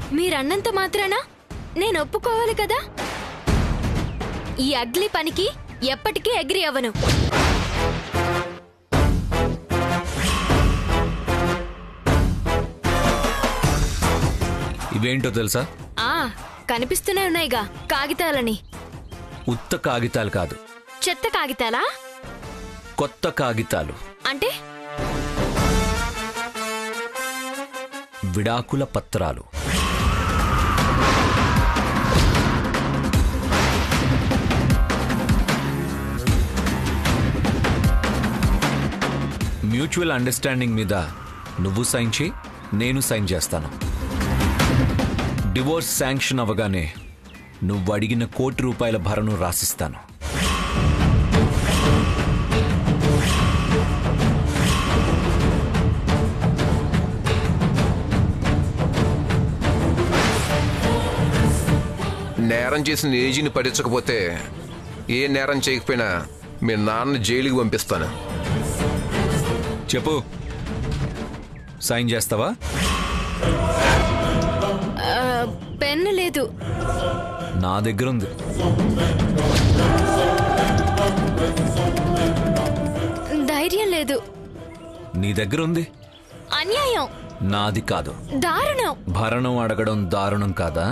మీరన్నంత మాత్రాన నేను ఒప్పుకోవాలి కదా ఈ అగ్లి పనికి ఎప్పటికీ అగ్రి అవ్వను ఇవేంటో తెలుసా ఆ కనిపిస్తూనే ఉన్నాయిగా కాగితాలని ఉత్త కాగితాలు కాదు చెత్త కాగితాలా కొత్త కాగితాలు అంటే విడాకుల పత్రాలు మ్యూచువల్ అండర్స్టాండింగ్ మీద నువ్వు సైన్ చేయి నేను సైన్ చేస్తాను డివోర్స్ శాంక్షన్ అవ్వగానే నువ్వు అడిగిన కోటి రూపాయల భరణం రాసిస్తాను నేరం చేసిన ఏజీని పడించకపోతే ఏ నేరం చేయకపోయినా మీ నాన్న జైలుకి పంపిస్తాను చెప్పు సైన్ చేస్తావా ఆ, పెన్ను లేదు నా దగ్గర ఉంది ధైర్యం లేదు నీ దగ్గర ఉంది అన్యాయం నాది కాదు దారుణం భరణం అడగడం దారుణం కాదా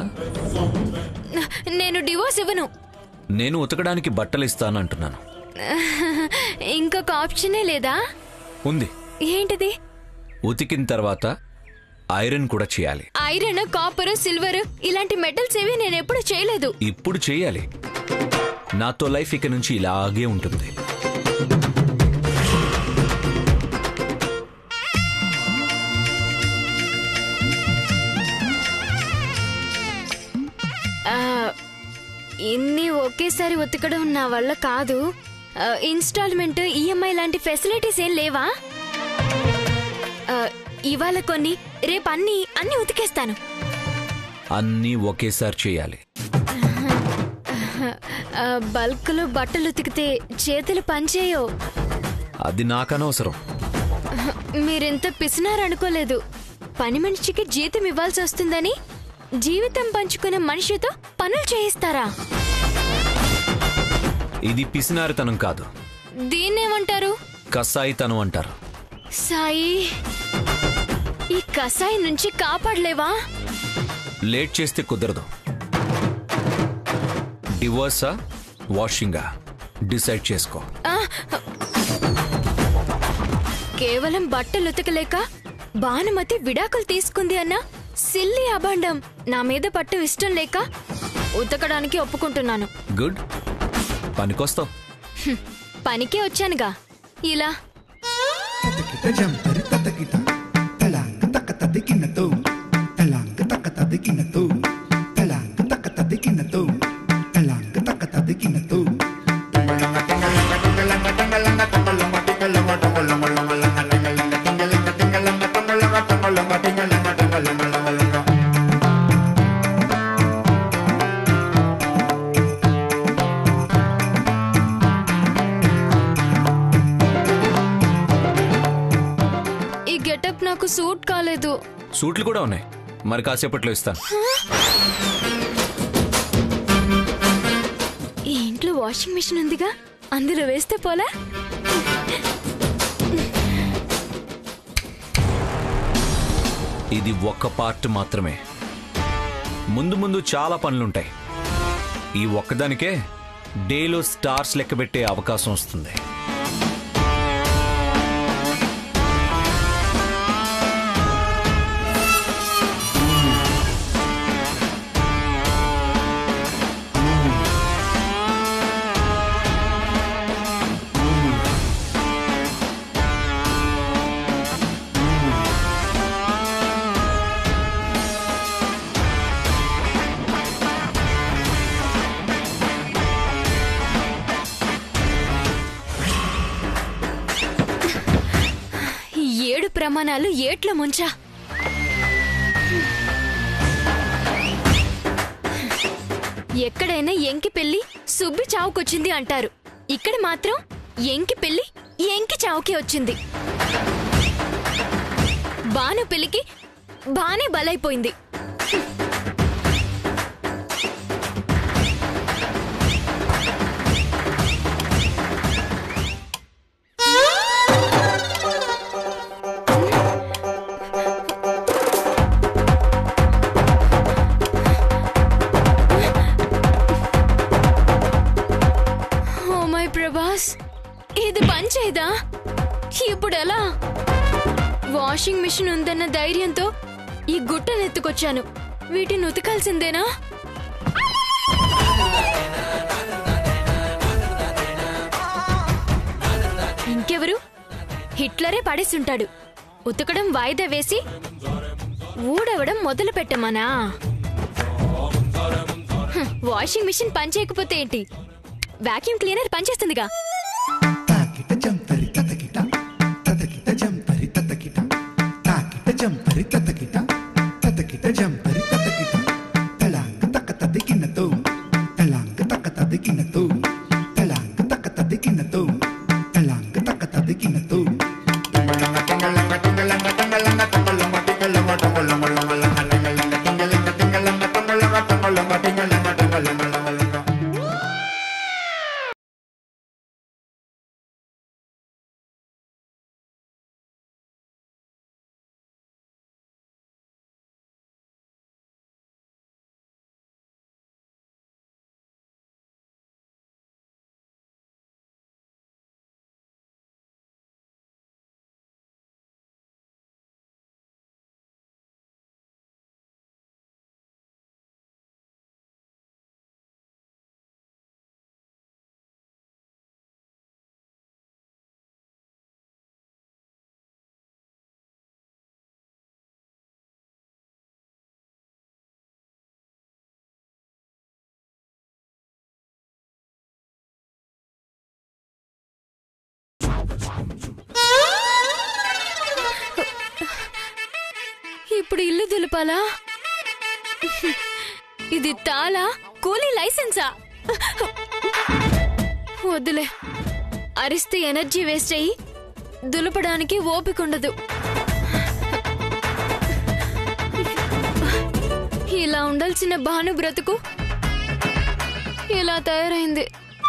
నేను డివోర్స్ ఇవ్వను నేను ఉతకడానికి బట్టలు ఇస్తానంటున్నాను ఇంకొక ఆప్షనే లేదా ఉంది ఏంటిది ఉతికిన తర్వాత ఐరన్ కూడా చేయాలి ఐరన్ కాపర్ సిల్వర్ ఇలాంటి మెటల్స్ ఏవి నేను ఎప్పుడు చేయలేదు ఇప్పుడు చేయాలి నాతో లైఫ్ ఇక నుంచి ఇలాగే ఉంటుంది ఆ, ఇన్ని ఒకేసారి ఉతకడం నా వల్ల కాదు ఆ, ఇన్స్టాల్మెంట్ ఈఎంఐ లాంటి ఫెసిలిటీస్ ఏం లేవా ఆ, ఇవాళ కొన్ని రేపు అన్ని అన్ని ఉతికేస్తాను అన్నీ ఒకేసారి చేయాలి ఆ, బల్క్లో బట్టలు ఉతికితే చేతులు పనిచేయో అది నాకనవసరం మీరెంత పిసినారనుకోలేదు పని మనిషికి జీతం ఇవ్వాల్సి వస్తుందని జీవితం పంచుకునే మనిషితో పనులు చేయిస్తారా ఇది పిసినారితనం కాదు దీన్నేమంటారు కసాయితనం అంటారు సాయి ఈ కసాయి నుంచి కాపాడలేవా లేట్ చేస్తే కుదరదు డివోర్సా వాషింగా డిసైడ్ చేసుకో ఆ, కేవలం బట్టలు ఉతకలేక భానుమతి విడాకులు తీసుకుంది అన్న సిల్లి అభాండం నా మీద పట్టు ఇష్టం లేక ఉతకడానికి ఒప్పుకుంటున్నాను గుడ్ పనికొస్తావు హ్మ్, పనికే వచ్చానుగా ఇలా తకిట జంపరి తకిట తలాంగ తక తదికినతో తలాంగ తక తదికినతో తలాంగ తక తదికినతో తలాంగ తక తదికినతో ఈ గెటప్ నాకు సూట్ కాలేదు సూట్లు కూడా ఉన్నాయి మరి కాసేపట్లో ఇస్తాను ఈ ఇంట్లో వాషింగ్ మిషన్ ఉందిగా అందులో వేస్తే పోలా ఇది ఒక్క పార్ట్ మాత్రమే ముందు ముందు చాలా పనులుంటాయి ఈ ఒక్కదానికే డేలో స్టార్స్ లెక్కబెట్టే అవకాశం వస్తుంది ఈ ఏడు ప్రమాణాలు ఏట్ల ముంచా ఎక్కడైనా ఎంకి పెళ్లి సుబ్బి చావుకొచ్చింది అంటారు ఇక్కడ మాత్రం ఎంకి పెళ్లి ఎంకి చావుకి వచ్చింది బాను పెళ్లికి బానే బలైపోయింది రాలేదా ఇప్పుడు ఎలా వాషింగ్ మిషన్ ఉందన్న ధైర్యంతో ఈ గుట్టను ఎత్తుకొచ్చాను వీటిని ఉతకాల్సిందేనా ఇంకెవరు హిట్లరే పడేసుంటాడు ఉతకడం వాయిదా వేసి ఊడవడం మొదలు పెట్టమనా హ్మ్, వాషింగ్ మిషన్ పనిచేయకపోతే ఏంటి వాక్యూమ్ క్లీనర్ పనిచేస్తుందిగా తాకిట జంపరి తతకిట తతకిట జంపరి తతకిట తాకిట జంపరి తతకిట తతకిట జంపరి తతకిట తలాంగ తక తదికినతో తలాంగ తక తదికినతో తలాంగ తక తదికినతో తలాంగ తక తదికినతో ఇప్పుడు ఇల్లు దులపాలా ఇది తాళా కూలీ లైసెన్సా వద్దులే అరిస్తే ఎనర్జీ వేస్ట్ అయ్యి దులపడానికి ఓపిక ఉండదు ఇలా ఉండాల్సిన భాను బ్రతుకు ఇలా తయారైంది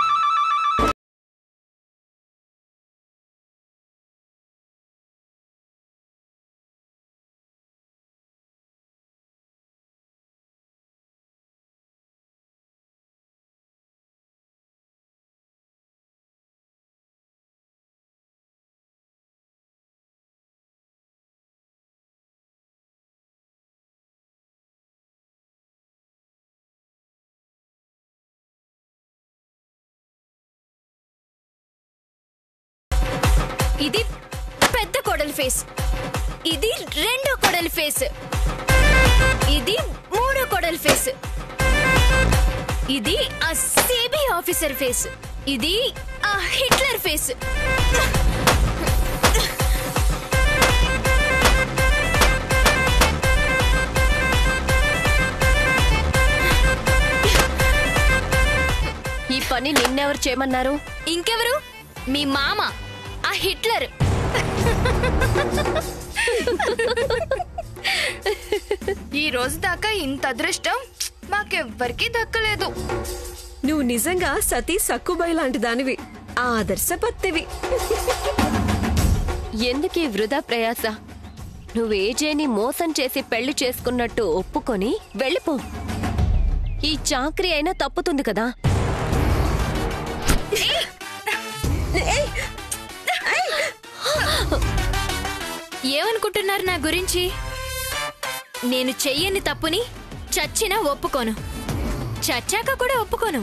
ఇది పెద్ద కొడలి ఫేస్ ఇది రెండో కొడలి ఫేస్ ఇది మూడో కొడలి ఫేస్ ఇది ఆ సిబి ఆఫీసర్ ఫేస్ ఇది ఆ హిట్లర్ ఫేస్ ఈ పని నిన్నెవరు చేయమన్నారు ఇంకెవరు మీ మామ ఆ హిట్లర్ ఈ రోజు దాకా ఇంత అదృష్టం మాకెవ్వరికీ దక్కలేదు నువ్వు నిజంగా సతీ సక్కుబాయి లాంటి దానివి ఆదర్శపత్తివి ఎందుకీ వృధా ప్రయాస నువ్వేజేని మోసం చేసి పెళ్లి చేసుకున్నట్టు ఒప్పుకొని వెళ్ళిపో ఈ చాకరీ అయినా తప్పుతుంది కదా ఏమనుకుంటున్నారు నా గురించి నేను చెయ్యని తప్పుని చచ్చినా ఒప్పుకోను చచ్చాక కూడా ఒప్పుకోను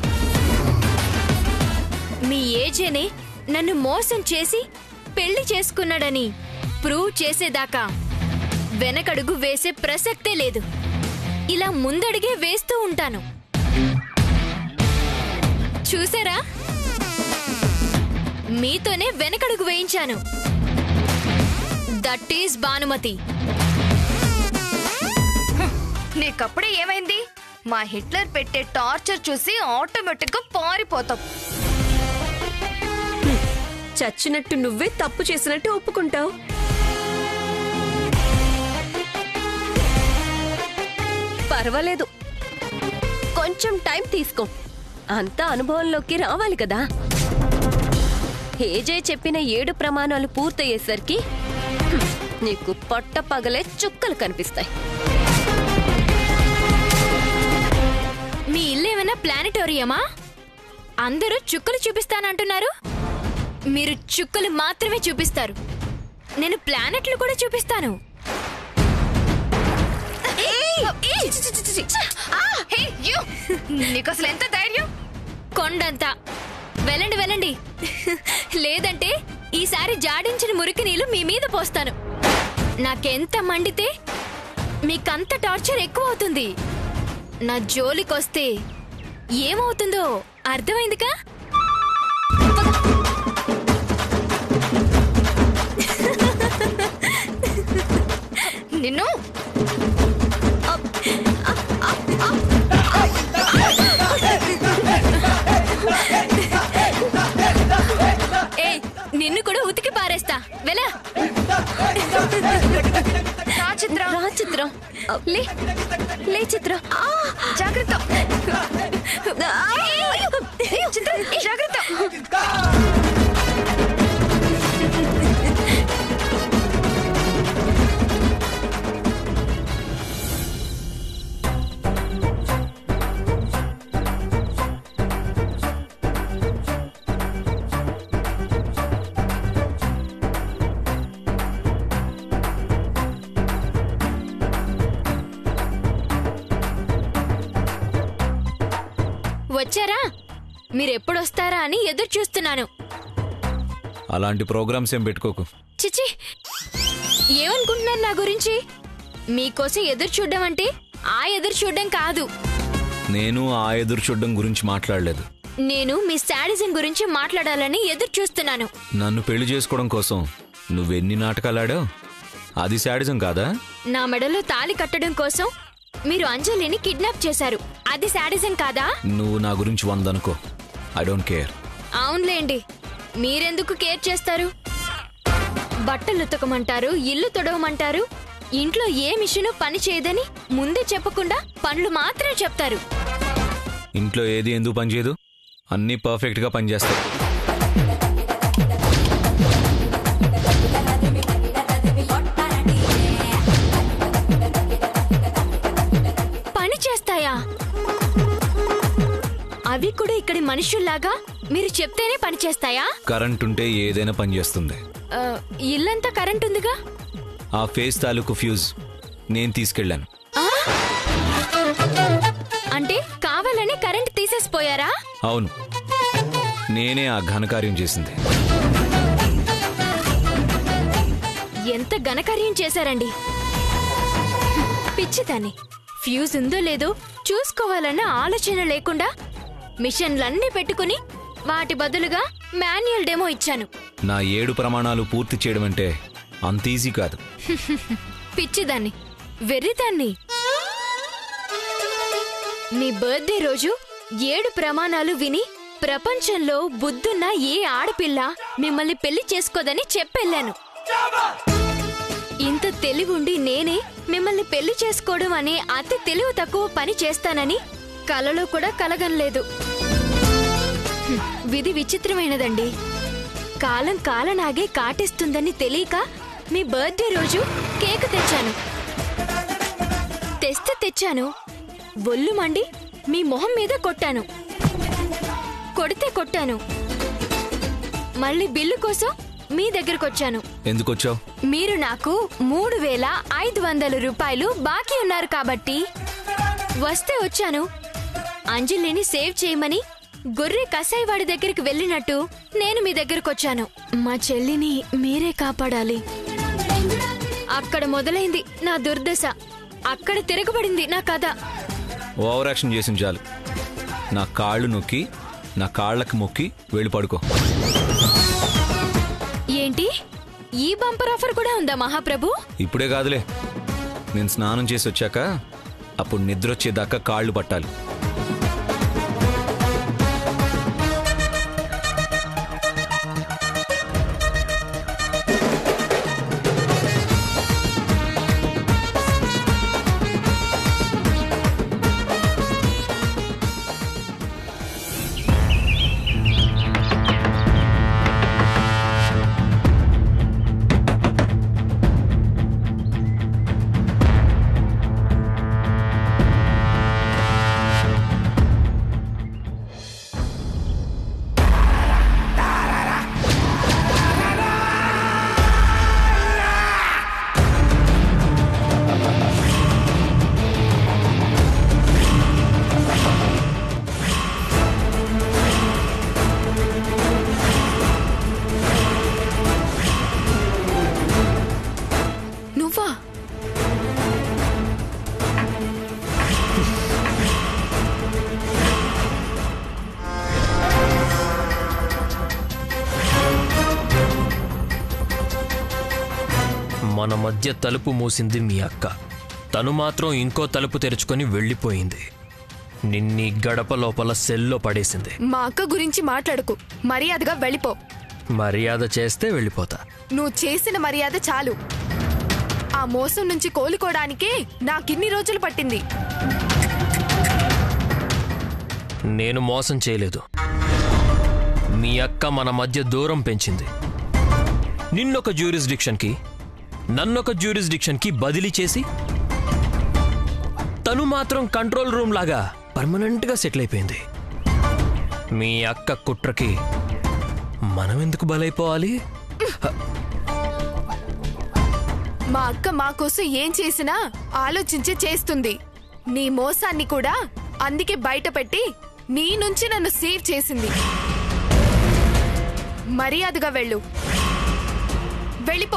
మీ ఏజేనే నన్ను మోసం చేసి పెళ్లి చేసుకున్నాడని ప్రూవ్ చేసేదాకా వెనకడుగు వేసే ప్రసక్తే లేదు ఇలా ముందడిగే వేస్తూ ఉంటాను చూసారా మీతోనే వెనకడుగు వేయించాను దట్ ఈస్ భానుమతి నీకప్పుడే ఏమైంది మా హిట్లర్ పెట్టే టార్చర్ చూసి ఆటోమేటిక్ గా పారిపోతాం చచ్చినట్టు నువ్వే తప్పు చేసినట్టు ఒప్పుకుంటావు పర్వాలేదు కొంచెం టైం తీసుకో అంతా అనుభవంలోకి రావాలి కదా ఏజే చెప్పిన ఏడు ప్రమాణాలు పూర్తయ్యేసరికి హ్మ్, నీకు పట్ట పగలే చుక్కలు కనిపిస్తాయి మీ ఇల్లు ఏమైనా ప్లానటోరియమా అందరూ చుక్కలు చూపిస్తానంటున్నారు మీరు చుక్కలు మాత్రమే చూపిస్తారు నేను ప్లానెట్లు కూడా చూపిస్తాను హే, you! నీకు అసలు ఎంత ధైర్యం కొండంతా వెళ్ళండి వెళ్ళండి లేదంటే ఈసారి జాడించిన మురికి నీళ్లు మీ మీద పోస్తాను నాకెంత మండితే మీకంత టార్చర్ ఎక్కువ అవుతుంది నా జోలికొస్తే ఏమవుతుందో అర్థమైందిగా నిన్ను ఏయ్ నిన్ను కూడా ఉతికి పారేస్తా వెళ్ళా రా చిత్ర రా చిత్రం లే లే చిత్రం జాగ్రత్త ఏ, చిత్ర జాగ్రత్త వచ్చారా మీరెప్పుడొస్తారా అని ఎదురు చూస్తున్నాను అలాంటి ప్రోగ్రామ్స్ ఏం పెట్టుకోకు చిచి ఏమనుకుంటున్నారు నా గురించి మీకోసం ఎదురు చూడడం అంటే ఆ ఎదురు చూడడం కాదు నేను ఆ ఎదురు చూడడం గురించి మాట్లాడలేదు నేను మీ శాడిజం గురించి మాట్లాడాలని ఎదురు చూస్తున్నాను నన్ను పెళ్లి చేసుకోవడం కోసం నువ్వెన్ని నాటకాలాడావు అది శాడిజం కాదా నా మెడలో తాళి కట్టడం కోసం మీరు అంజలిని కిడ్నాప్ చేశారు అది శాడిజం కాదా నువ్వు నా గురించి వందనుకో ఐ డోంట్ కేర్ అవునులేండి మీరెందుకు కేర్ చేస్తారు బట్టలు ఉతకమంటారు ఇల్లు తొడవమంటారు ఇంట్లో ఏ మిషను పని చేయదని ముందే చెప్పకుండా పనులు మాత్రమే చెప్తారు ఇంట్లో ఏది ఎందుకు పనిచేయదు అన్నీ పర్ఫెక్ట్గా పనిచేస్తాయి పని చేస్తాయా అవి కూడా ఇక్కడి మనుషుల్లాగా మీరు చెప్తేనే పని చేస్తాయా కరెంట్ ఉంటే ఏదైనా పనిచేస్తుంది ఆ, ఇల్లంతా కరెంట్ ఉందిగా ఆ ఫేస్ తాలూకు ఫ్యూజ్ నేను తీసుకెళ్ళాను అంటే కావాలని కరెంట్ తీసేసిపోయారా అవును నేనే ఆ ఘనకార్యం చేసింది ఎంత ఘనకార్యం చేశారండి పిచ్చిదాన్ని ఫ్యూజ్ ఉందో లేదో చూసుకోవాలన్న ఆలోచన లేకుండా మిషన్లన్నీ పెట్టుకుని వాటి బదులుగా మాన్యువల్ డెమో ఇచ్చాను నా ఏడు ప్రమాణాలు పూర్తి చేయడం అంటే అంత ఈజీ కాదు పిచ్చిదాన్ని వెర్రిదాన్ని మీ బర్త్డే రోజు ఏడు ప్రమాణాలు విని ప్రపంచంలో బుద్ధున్న ఏ ఆడపిల్ల మిమ్మల్ని పెళ్లి చేసుకోదని చెప్పెళ్ళాను ఇంత తెలివుండి నేనే మిమ్మల్ని పెళ్లి చేసుకోవడం అనే అతి తెలివి తక్కువ పని చేస్తానని కలలో కూడా కలగనలేదు హ్మ్, విధి విచిత్రమైనదండి కాలం కాలనాగే కాటేస్తుందని తెలియక మీ బర్త్డే రోజు కేక్ తెచ్చాను తెస్తే తెచ్చాను ఒళ్ళు మండి మీ మొహం మీద కొట్టాను కొడితే కొట్టాను మళ్ళీ బిల్లు కోసం మీ దగ్గరకొచ్చాను ఎందుకొచ్చావు మీరు నాకు మూడు వేల ఐదు వందల రూపాయలు బాకీ ఉన్నారు కాబట్టి వస్తే వచ్చాను అంజలిని సేవ్ చేయమని గొర్రె కసాయివాడి దగ్గరికి వెళ్ళినట్టు నేను మీ దగ్గరకొచ్చాను మా చెల్లిని మీరే కాపాడాలి అక్కడ మొదలైంది నా దుర్దశ అక్కడ తిరగబడింది నా కథ ఓవర్ యాక్షన్ చేసిన చాలు నా కాళ్ళు నొక్కి నా కాళ్ళకి మొక్కి వెళ్ళి పడుకో ఏంటి ఈ బంపర్ ఆఫర్ కూడా ఉందా మహాప్రభు ఇప్పుడే కాదులే నేను స్నానం చేసి వచ్చాక అప్పుడు నిద్ర వచ్చేదాకా కాళ్ళు పట్టాలి మధ్య తలుపు మూసింది మీ అక్క తను మాత్రం ఇంకో తలుపు తెరుచుకొని వెళ్ళిపోయింది నిన్ని గడప లోపల సెల్లో పడేసింది మా అక్క గురించి మాట్లాడుకు మర్యాదగా వెళ్ళిపో మర్యాద చేస్తే వెళ్ళిపోతా నువ్వు చేసిన మర్యాద చాలు ఆ మోసం నుంచి కోలుకోవడానికే నాకిన్ని రోజులు పట్టింది నేను మోసం చేయలేదు మీ అక్క మన మధ్య దూరం పెంచింది నిన్నొక జ్యూరిస్డిక్షన్కి నన్నొక జ్యూరిస్డిక్షన్కి బదిలీ చేసి తను మాత్రం కంట్రోల్ రూమ్ లాగా పర్మనెంట్గా సెటిల్ అయిపోయింది మీ అక్క కుట్రకి మనం ఎందుకు బలైపోవాలి మా అక్క మా కోసం ఏం చేసినా ఆలోచించి చేస్తుంది నీ మోసాన్ని కూడా అందుకే బయట పెట్టి నీ నుంచి నన్ను సేవ్ చేసింది మర్యాదగా వెళ్ళు వెళ్ళిపో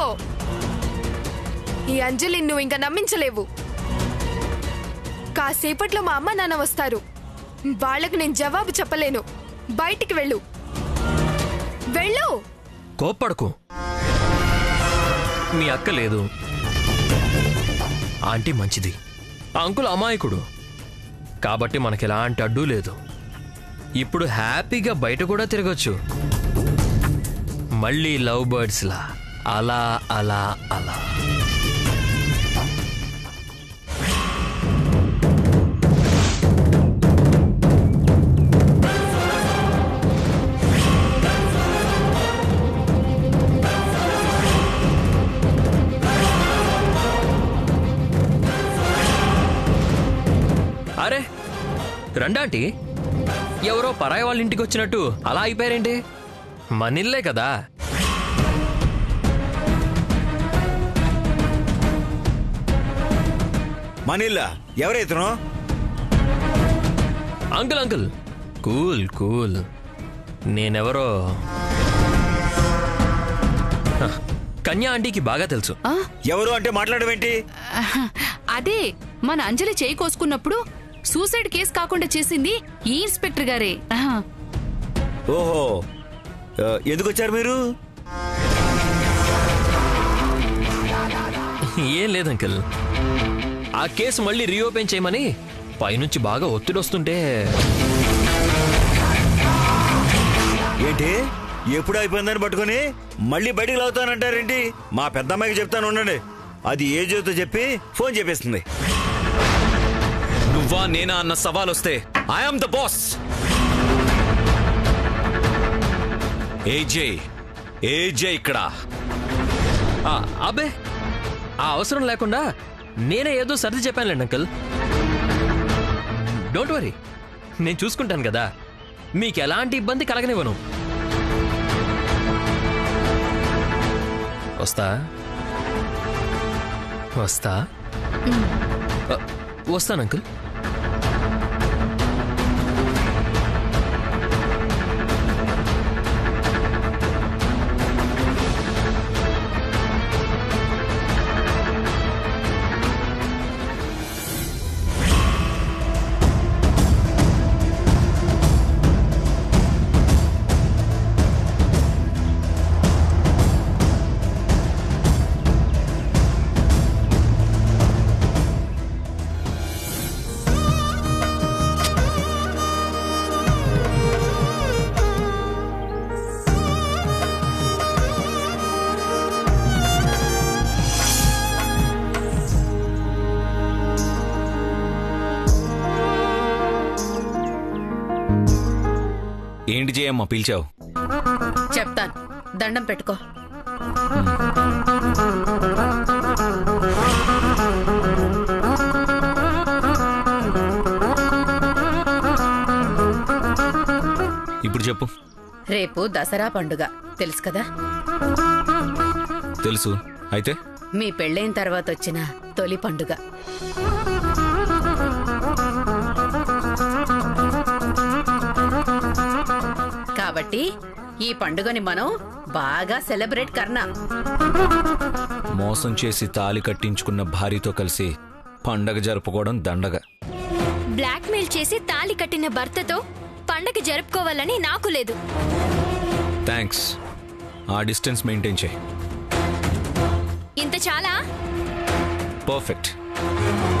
ఈ అంజలిని నువ్వు ఇంకా నమ్మించలేవు కాసేపట్లో మా అమ్మ నాన్న వస్తారు వాళ్ళకు నేను జవాబు చెప్పలేను బయటికి వెళ్ళు వెళ్ళు కోప్పడకు మీ అక్క లేదు ఆంటీ మంచిది అంకుల్ అమాయకుడు కాబట్టి మనకి ఎలాంటి అడ్డు లేదు ఇప్పుడు హ్యాపీగా బయట కూడా తిరగచ్చు మళ్ళీ లవ్ బర్డ్స్ లా అలా అలా అలా అరే రండాంటి ఎవరో పరాయి వాళ్ళ ఇంటికి వచ్చినట్టు అలా అయిపోయారేంటి మనిల్లే కదా మనీల్లా ఎవరైతును అంకుల్ అంకుల్ కూల్ కూల్ నేనెవరో హ, కన్యా ఆంటీకి బాగా తెలుసు ఎవరు అంటే మాట్లాడమేంటి అదే మన అంజలి చేయి కోసుకున్నప్పుడు సూసైడ్ కేసు కాకుండా చేసింది ఈ ఇన్స్పెక్టర్ గారే ఆహా. ఓహో ఆ, ఎందుకు వచ్చారు మీరు ఏం లేదు అంకుల్ ఆ కేసు మళ్ళీ రీఓపెన్ చేయమని పైనుంచి బాగా ఒత్తిడి వస్తుంటే ఏంటి ఎప్పుడు అయిపోయిందని పట్టుకొని మళ్ళీ బయటికి లాగుతానంటారేంటి మా పెద్దమ్మాయికి చెప్తాను ఉండండి అది ఏ జ్యోతో చెప్పి ఫోన్ చేపిస్తుంది నువ్వా నేనా అన్న సవాల్ వస్తే I'm the boss AJ AJ ఇక్కడ ఆ, అబ్బే ఆ అవసరం లేకుండా నేనే ఏదో సర్ది చెప్పానులేండి అంకుల్ డోంట్ వరీ నేను చూసుకుంటాను కదా మీకు ఎలాంటి ఇబ్బంది కలగనివ్వను వస్తా వస్తా ఆ, వస్తాను అంకుల్ ఏంటి చేయమ్మా పిలిచావు చెప్తాను దండం పెట్టుకో ఇప్పుడు చెప్పు రేపు దసరా పండుగ తెలుసు కదా తెలుసు అయితే మీ పెళ్ళైన తర్వాత వచ్చిన తొలి పండుగ కాబట్టి ఈ పండుగని మనం బాగా సెలబ్రేట్ కర్నా మోసం చేసి తాలి కట్టించుకున్న భార్యతో కలిసి పండగ జరుపుకోవడం దండగ బ్లాక్మెయిల్ చేసి తాళి కట్టిన భర్తతో పండగ జరుపుకోవాలని నాకు లేదు థ్యాంక్స్ ఆ డిస్టెన్స్ మెయింటైన్ చేయి ఇంత చాలా పర్ఫెక్ట్